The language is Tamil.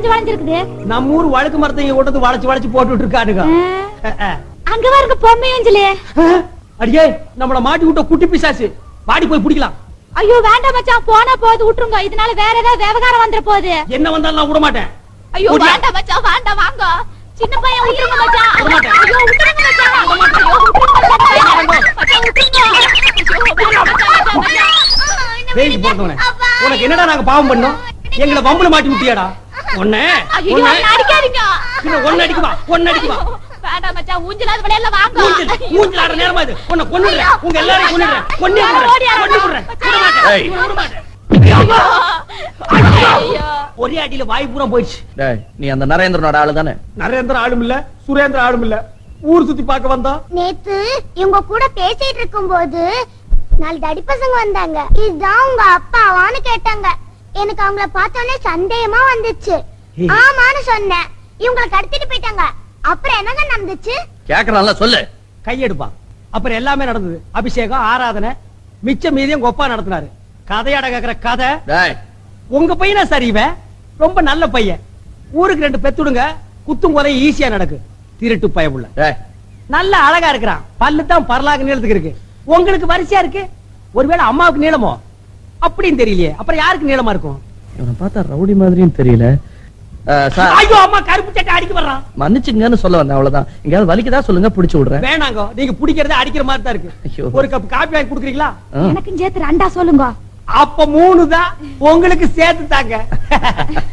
வளைஞ்சு வளைஞ்சிருக்குது நம்ம ஊர் வழுக்கு மரத்தை இங்க கொண்டு வந்து வளைச்சு வளைச்சு போட்டுட்டு இருக்கானுங்க ஆ, அஹ், அஹ். அங்க பாருங்க பொம்மை அஞ்சலி அஹ், அடியே நம்மள மாட்டி விட்ட குட்டி பிசாசு வாடி போய் பிடிக்கலாம் ஐயோ வேண்டாம் மச்சான் போனா போகுது விட்டுருங்க இதனால வேற ஏதாவது விவகாரம் வந்துட போகுது என்ன வந்தாலும் நான் விட மாட்டேன் ஐயோ ஓடியா. வேண்டாம் மச்சான் வேண்டாம் வாங்க சின்ன பையன் விட்டுருங்க மச்சான் விட மாட்டேன். ஐயோ விட்டுருங்க மச்சான் ஐயோ விட்டுருங்க மச்சான் மச்சான் விட்டுருங்க ஐயோ வேண்டாம் மச்சான் மச்சான் வேலைக்கு போறதவனே உனக்கு என்னடா நாங்க பாவம் பண்ணோம் எங்களை வம்புல மாட்டி விட்டியாடா ஒண்ணு ஐயோ ஒண்ணு என்ன அடிக்காதீங்க பின்ன ஒண்ணு அடிக்குமா ஒண்ணு அடிக்குமா வேண்டாம் மச்சான் ஊஞ்சலாத விளையாடல வாங்க மூஞ்சில் மூஞ்சில் ஆடுற நேரமா இது உன்னை கொன்னுடுறேன் உங்க எல்லாரையும் கொன்னுடுறேன் கொன்னே விடுறேன் கொன்னே விடுறேன் விட மாட்டேன் ஏய். விட மாட்டேன் ஐயோ ஒரே அடியில வாய் பூரா போயிடுச்சு டேய் நீ அந்த நரேந்திரனோட ஆளு தானே நரேந்திர ஆளும் இல்ல சுரேந்திர ஆளும் இல்ல ஊர் சுத்தி பார்க்க வந்தா நேத்து இவங்க கூட பேசிட்டு இருக்கும்போது நாலு தடி பசங்க வந்தாங்க இதுதான் உங்க அப்பாவான்னு கேட்டாங்க எனக்கு அவங்கள பார்த்தோன்னே சந்தேகமா வந்துச்சு ஏய். ஆமான்னு சொன்னேன் இவங்களை கடத்திட்டு போயிட்டாங்க அப்புறம் என்னங்க நடந்துச்சு கேக்குறான்ல சொல்லு கையெடுப்பா அப்புறம் எல்லாமே நடந்தது அபிஷேகம் ஆராதனை மிச்ச மீதியும் உங்க அப்பா நடத்தினாரு கதையாட கேக்குற கதை டேய் உங்க பையனா சரி இவன் ரொம்ப நல்ல பையன் ஊருக்கு ரெண்டு பெத்துடுங்க குத்தும் கொலை ஈஸியா நடக்கு திருட்டு பயமுள்ள டேய் நல்ல அழகா இருக்கிறான் பல்லு தான் பரலாக நீளத்துக்கு இருக்கு உங்களுக்கு வரிசையா இருக்கு ஒருவேளை அம்மாவுக்கு நீளமோ அப்படின்னு தெரியலையே அப்புறம் யாருக்கு நீளமா இருக்கும் இவனை பார்த்தா ரவுடி மாதிரியும் தெரியல அஹ், சார் ஐயோ அம்மா கருப்பு சட்டை அடிக்க வர்றான் மன்னிச்சுங்கன்னு சொல்ல வந்தேன் அவ்வளவுதான் எங்கேயாவது வலிக்குதா சொல்லுங்க பிடிச்சு விடுறேன் வேணாங்க நீங்க பிடிக்கிறதே அடிக்கிற மாதிரி தான் ஐயோ. இருக்கு ஒரு கப் காப்பி வாங்கி குடுக்குறீங்களா ஆ. எனக்கும் சேர்த்து ரெண்டா சொல்லுங்க அப்ப மூணு தான் உங்களுக்கு சேர்த்து தாங்க